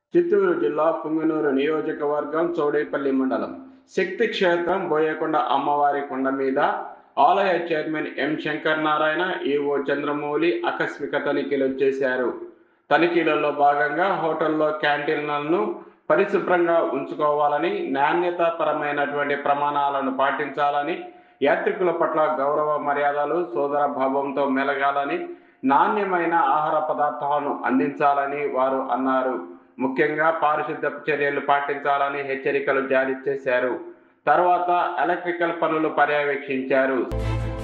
చిత్తూరు జిల్లా పుంగనూరు నియోజకవర్గం చౌడేపల్లి మండలం శక్తి క్షేత్రం బోయకొండ అమ్మవారి కొండ మీద ఆలయ chairman M Shankar Narayana EO Chandramouli ఆకస్మిక తనిఖీలు చేశారు తనిఖీలలో భాగంగా హోటల్లో క్యాంటీన్లను పరిశుభ్రంగా ఉంచుకోవాలని నాణ్యతాపరమైనటువంటి ప్రమాణాలను పాటించాలని యాత్రికుల పట్ల గౌరవ మర్యాదలు సోదర భావంతో మెలగాలని నాణ్యమైన ఆహార పదార్థాలను అందించాలని వారు అన్నారు ముఖ్యంగా పారిశుద్ధ చర్యలు పాటించాలని హెచ్చరికలు జారీ చేశారు తర్వాత ఎలక్ట్రికల్ పనులు పర్యవేక్షించారు